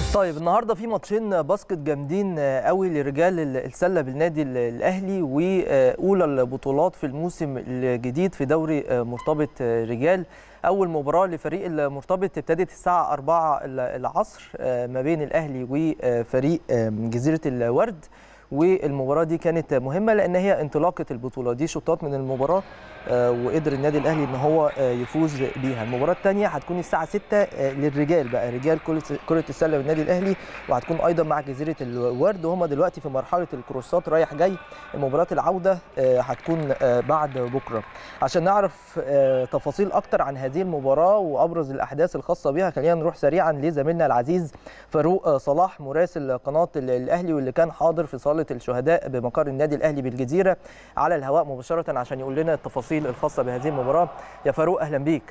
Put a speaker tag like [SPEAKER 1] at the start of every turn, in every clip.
[SPEAKER 1] طيب النهارده في ماتشين باسكت جامدين قوي لرجال السله بالنادي الاهلي واولى البطولات في الموسم الجديد في دوري مرتبط رجال اول مباراه لفريق المرتبط ابتدت الساعه 4 العصر ما بين الاهلي وفريق جزيره الورد والمباراه دي كانت مهمه لان هي انطلاقه البطوله دي شوطات من المباراه وقدر النادي الاهلي ان هو يفوز بيها المباراه الثانيه هتكون الساعه 6 للرجال بقى رجال كره السله بالنادي الاهلي وهتكون ايضا مع جزيره الورد وهم دلوقتي في مرحله الكروسات رايح جاي مباراه العوده هتكون بعد بكره عشان نعرف تفاصيل اكتر عن هذه المباراه وابرز الاحداث الخاصه بها خلينا نروح سريعا لزميلنا العزيز فاروق صلاح مراسل قناه الاهلي واللي كان حاضر في صاله الشهداء بمقر النادي الاهلي بالجزيره على الهواء مباشره عشان يقول لنا التفاصيل الخاصه بهذه المباراه يا فاروق اهلا بيك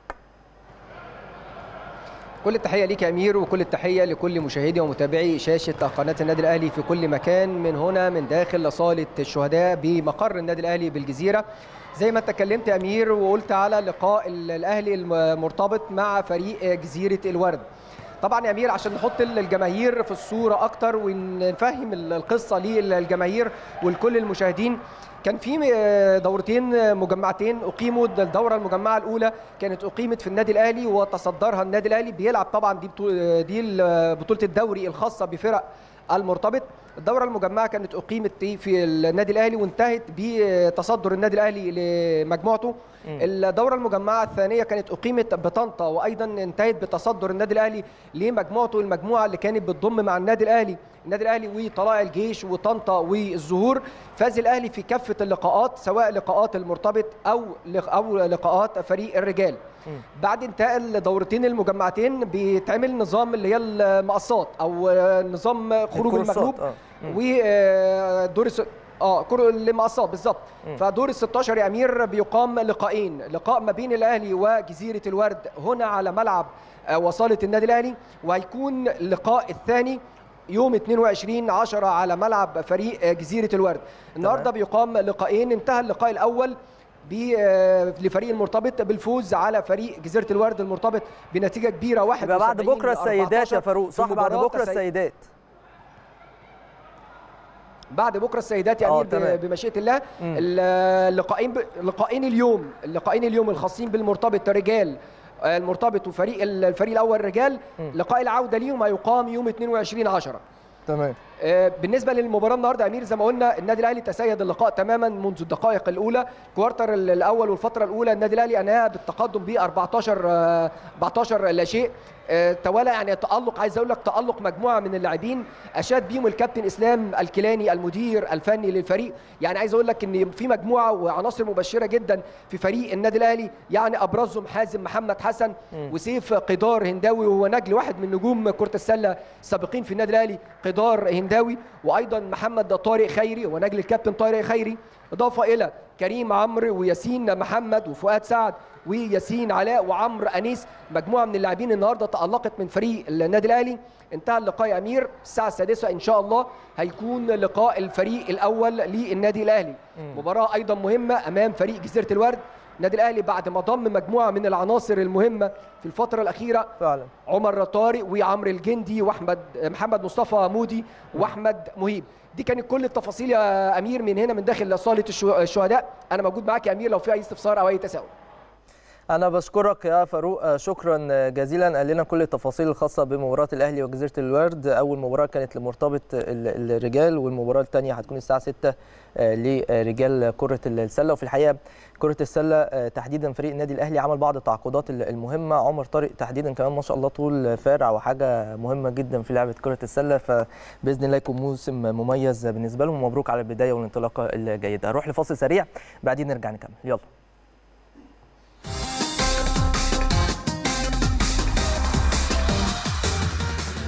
[SPEAKER 2] كل التحيه ليك يا امير وكل التحيه لكل مشاهدي ومتابعي شاشه قناه النادي الاهلي في كل مكان من هنا من داخل صاله الشهداء بمقر النادي الاهلي بالجزيره زي ما انت اتكلمت يا امير وقلت على لقاء الاهلي المرتبط مع فريق جزيره الورد طبعا يا امير عشان نحط الجماهير في الصوره اكتر ونفهم القصه للجماهير ولكل المشاهدين كان في دورتين مجمعتين اقيموا الدوره المجمعه الاولى كانت اقيمت في النادي الاهلي وتصدرها النادي الاهلي بيلعب طبعا دي بطوله دي بطوله الدوري الخاصه بفرق المرتبط الدوره المجمعه كانت اقيمت في النادي الاهلي وانتهت بتصدر النادي الاهلي لمجموعته الدوره المجمعه الثانيه كانت اقيمت بطنطا وايضا انتهت بتصدر النادي الاهلي لمجموعته المجموعه اللي كانت بتضم مع النادي الاهلي النادي الاهلي وطلائع الجيش وطنطا والزهور فاز الاهلي في كافه اللقاءات سواء لقاءات المرتبط او او لقاءات فريق الرجال بعد انتهاء الدورتين المجمعتين بيتعمل نظام اللي هي المقصات او نظام خروج المغلوب ودور اه كره المقصات بالظبط فدور ال 16 يا امير بيقام لقاءين لقاء ما بين الاهلي وجزيره الورد هنا على ملعب وصاله النادي الاهلي وهيكون اللقاء الثاني يوم 22 10 على ملعب فريق جزيره الورد النهارده بيقام لقاءين انتهى اللقاء الاول لفريق المرتبط بالفوز على فريق جزيره الورد المرتبط بنتيجه كبيره 71
[SPEAKER 1] بعد بكره السيدات يا فاروق صح بعد بكره السيدات
[SPEAKER 2] بعد بكره السيدات يعني بمشيئه الله اللقاءين اللقاءين اليوم اللقاءين اليوم الخاصين بالمرتبط رجال المرتبط وفريق الفريق الاول رجال لقاء العوده ليهم هيقام يوم 22 10
[SPEAKER 1] تمام
[SPEAKER 2] بالنسبه للمباراه النهارده امير زي ما قلنا النادي الاهلي تسيد اللقاء تماما منذ الدقائق الاولى كوارتر الاول والفتره الاولى النادي الاهلي انهاها بالتقدم ب 14 14 لا شيء توالى يعني تالق عايز اقول لك تالق مجموعه من اللاعبين اشاد بيهم الكابتن اسلام الكيلاني المدير الفني للفريق يعني عايز اقول لك ان في مجموعه وعناصر مبشره جدا في فريق النادي الاهلي يعني ابرزهم حازم محمد حسن وسيف قدار هنداوي وهو نجل واحد من نجوم كره السله السابقين في النادي الاهلي قدار هنداوي وايضا محمد طارق خيري ونجل الكابتن طارق خيري اضافه الى كريم عمرو وياسين محمد وفؤاد سعد وياسين علاء وعمرو انيس مجموعه من اللاعبين النهارده تالقت من فريق النادي الاهلي انتهى اللقاء يا امير الساعه السادسة ان شاء الله هيكون لقاء الفريق الاول للنادي الاهلي مباراه ايضا مهمه امام فريق جزيره الورد النادي الاهلي بعد ما ضم مجموعه من العناصر المهمه في الفتره الاخيره
[SPEAKER 1] فعلا
[SPEAKER 2] عمر طارق وعمرو الجندي واحمد محمد مصطفى مودي واحمد مهيب دي كانت كل التفاصيل يا امير من هنا من داخل صاله الشهداء انا موجود معاك يا امير لو في اي استفسار او اي تساؤل
[SPEAKER 1] انا بشكرك يا فاروق شكرا جزيلا قال لنا كل التفاصيل الخاصه بمباراه الاهلي وجزيره الورد اول مباراه كانت لمرتبط الرجال والمباراه الثانيه هتكون الساعه 6 لرجال كره السله وفي الحقيقه كره السله تحديدا فريق النادي الاهلي عمل بعض التعاقدات المهمه عمر طارق تحديدا كمان ما شاء الله طول فارع وحاجه مهمه جدا في لعبه كره السله فباذن الله يكون موسم مميز بالنسبه لهم ومبروك على البدايه والانطلاقه الجيده هروح لفاصل سريع بعدين نرجع نكمل يلا